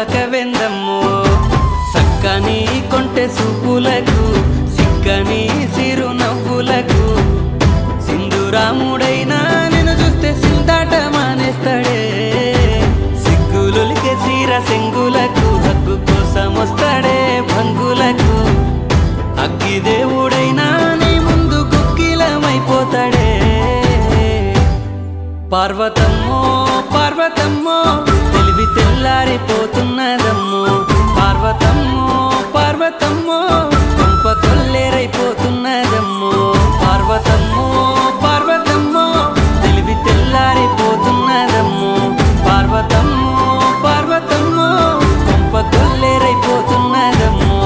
పలకవెందమ్మో సక్కని కొంటె సూపులకు సిక్కని సిరు నవ్వులకు సింధురాముడైనా నేను చూస్తే సిందాట మానేస్తాడే సిగ్గులొలికే సీర సెంగులకు హక్కు కోసం వస్తాడే భంగులకు అగ్గి దేవుడైనా నీ ముందు కుక్కిలమైపోతాడే పార్వతమ్మో పార్వతమ్మో తెలివి తెల్లారిపోతున్నదమ్మో పార్వతమ్మో పార్వతమ్మో కొంప కొల్లేరైపోతున్నదమ్మో పార్వతమ్మో పార్వతమ్మో తెలివి తెల్లారిపోతున్నదమ్మో పార్వతమ్మో పార్వతమ్మో కొంప కొల్లేరైపోతున్నదమ్మో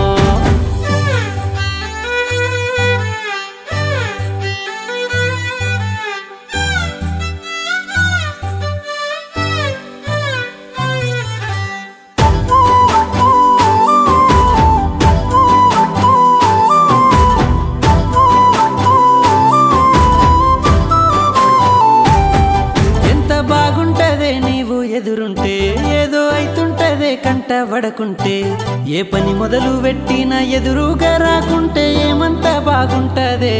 ఎంత బాగుంటదే నీవు ఎదురుంటే ఏదో అయితుంటదే కంట పడకుంటే ఏ పని మొదలు పెట్టినా ఎదురుగా రాకుంటే ఏమంత బాగుంటదే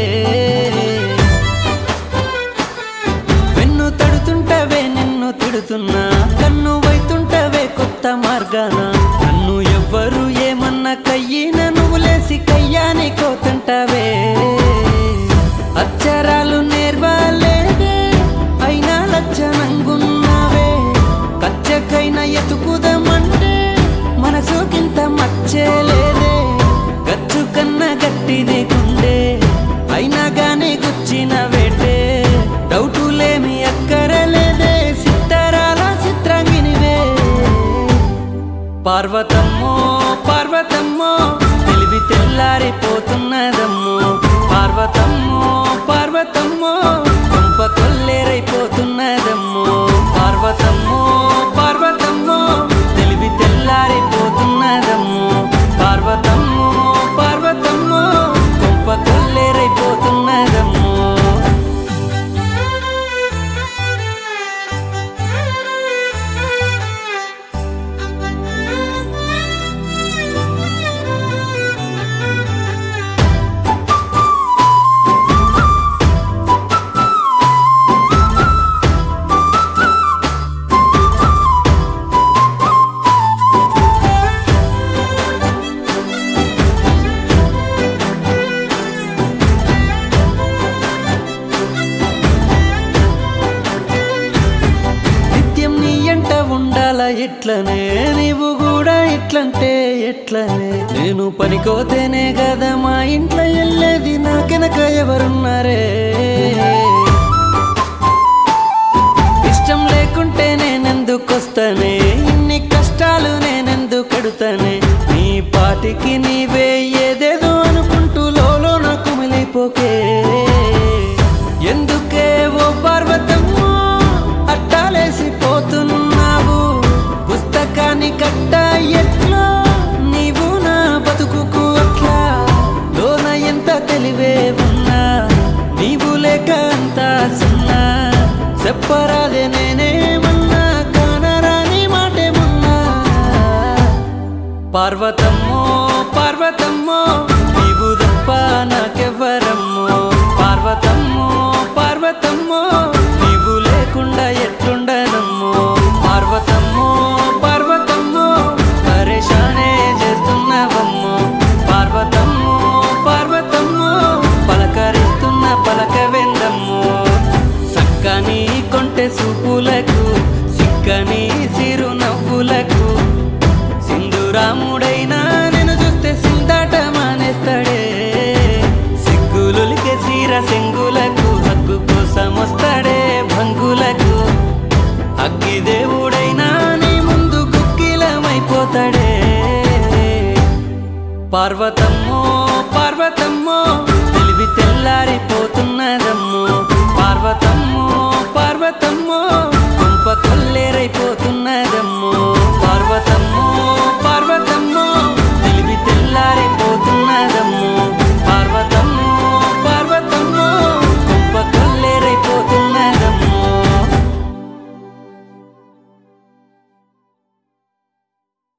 వెన్ను తడుతుంటవే నిన్ను తిడుతున్నా కన్ను వైతుంటవే కొత్త మార్గాన నన్ను ఎవ్వరు ఏమన్నా కయ్యిన నువ్వు లేసి కయ్యాని కోతుంటవే అక్షరాలు నేర్వాలేదే అయినా లచ్చనంగున్నావే కచ్చకైనా ఎతుకుదామంటే మనసుకింత మచ్చేలేదే గచ్చు కన్నా గట్టిదే కుండే అయినా గానీ గుచ్చిన వేటే డౌటులేమి అక్కరలేదే సిత్తరాల చిత్రాంగినివే పార్వతమ్మో పార్వతమ్మో తెలివి తెల్లారిపోతున్నదమ్మో పార్వతమ్మో పార్వతమ్మో కొంప కొల్లేరైపోతున్నదమ్మో పార్వతమ్మో పార్వతమ్మో తెలివి తెల్లారిపోతున్నదమ్మో పార్వతమ్మో పార్వతమ్మో కొంప కొల్లేరైపోతున్నదమ్మో నిత్యం నీ ఎంట ఉండాల ఎట్లనే నీవు కూడా ఇట్లంటే ఎట్లనే నేను పనికోతేనే కదా మా ఇంట్లో వెళ్ళేది నాకెనక ఎవరున్నారే ఇష్టం లేకుంటే నేనెందుకొస్తానే ఇన్ని కష్టాలు నేనెందుకు కడుతానే నీ పాటికి నీవే ఏదేదో అనుకుంటూ లోలోన కుమిలిపోకే ఎందుకే ఓ పార్వతమ్మో అట్టాలేసి పోతున్నావు పుస్తకాన్ని కట్ట ఎట్లా నీవు నా బతుకుకు అట్లా లోన ఎంత తెలివే ఉన్నా నీవు లేక అంత సున్నా చెప్పరాదే నేనేమన్నా కానరాని మాటేమన్నా పార్వతమ్మో పార్వతమ్మో నీవు తప్ప నాకెవ్వరమ్మో పార్వతమ్మో పార్వతమ్మో నీవు లేకుండా ఎట్లుండనమ్మో పార్వతమ్మో పార్వతమ్మో పరేషానే చేస్తున్నావమ్మో పార్వతమ్మో పార్వతమ్మో పలకరిస్తున్న పలకవెందమ్మో సక్కని కొంటె సూపులకు సిక్కని సిరు నవ్వులకు సింధురాముడైనా నేను చూస్తే సిందాట మానేస్తాడే సిగ్గులులికే సీర సెంగులకు హక్కు కోసం వస్తాడే భంగులకు అగ్గి దేవుడైనా నీ ముందు కుక్కిలమైపోతాడే పార్వత